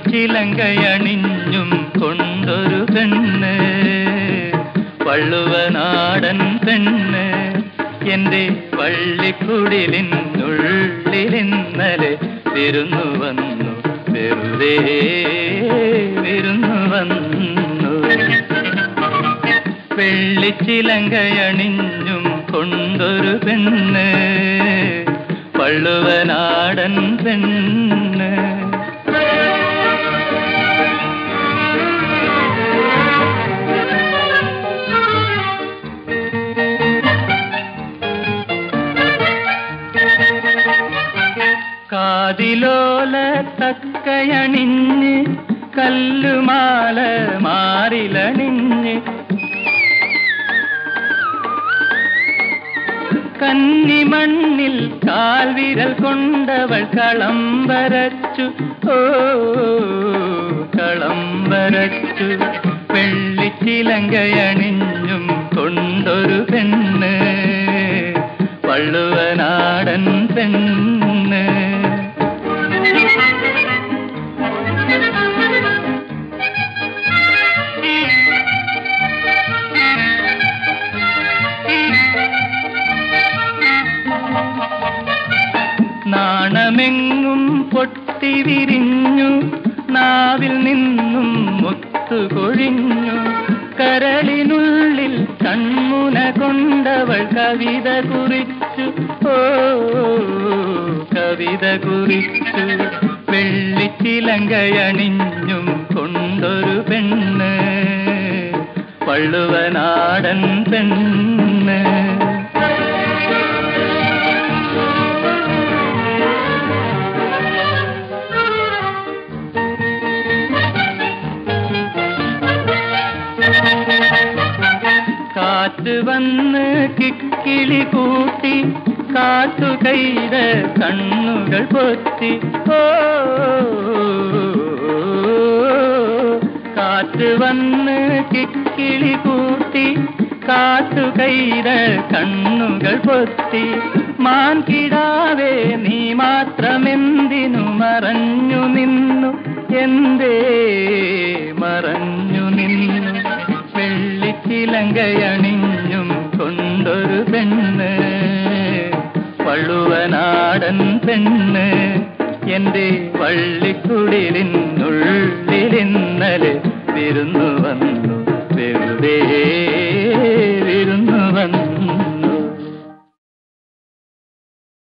വെള്ളിച്ചിലങ്കയണിഞ്ഞും കൊണ്ടൊരു പെണ്ണ് വള്ളുവനാടൻ പെണ്ണ് എന്റെ വള്ളിക്കുടിലിനുള്ളിലിന്നലെ വിരുന്നു വന്നു വെറുതെ വിരുന്നു വന്നു വെള്ളിച്ചിലങ്കയണിഞ്ഞും കൊണ്ടൊരു പെണ്ണ് പള്ളുവനാടൻ പെണ്ണ് കാതിലോല തക്കയണിഞ്ഞ് കല്ലുമാല മാറിലണിഞ്ഞ് കന്നിമണ്ണിൽ കാൽവിരൽ കൊണ്ടവൾ കളം വരച്ചു ഓ കളം വരച്ചു വെള്ളിച്ചിലങ്കയണിഞ്ഞും കൊണ്ടൊരു പെണ്ണ് വള്ളുവനാടൻ പെണ്ണ് നാണമെങ്ങും പൊട്ടി വിരിഞ്ഞു നാവിൽ നിന്നും മുത്തുകൊഴിഞ്ഞു കരളിനുള്ളിൽ കൺമുന കൊണ്ടവൾ കവിത കുറിച്ചു ഓ കവിത കുറിച്ചു വെള്ളിച്ചിലങ്കയണിഞ്ഞും കൊണ്ടൊരു പെണ്ണ് പള്ളുവനാടൻ പെണ്ണ് കാറ്റ് വന്ന് കിക്കിളി കൂട്ടി കാട്ടുകൈത കണ്ണുകൾ പൊത്തി ഓ കാറ്റ് വന്ന് കിക്കിളി കൂട്ടി കാട്ടുകൈത കണ്ണുകൾ പൊത്തി മാൻകിടാവേ നീ മാത്രമെന്തിനു മറഞ്ഞു നിന്നു എന്തേ മറഞ്ഞു നിന്നു വെള്ളിച്ചിലങ്കയണിഞ്ഞും കൊണ്ടൊരു പെണ്ണ് വള്ളുവനാടൻ പെണ്ണ് എന്റെ വള്ളിക്കുടിലിനുള്ളിലിന്നലെ വിരുന്നു വന്നു വെറുതെ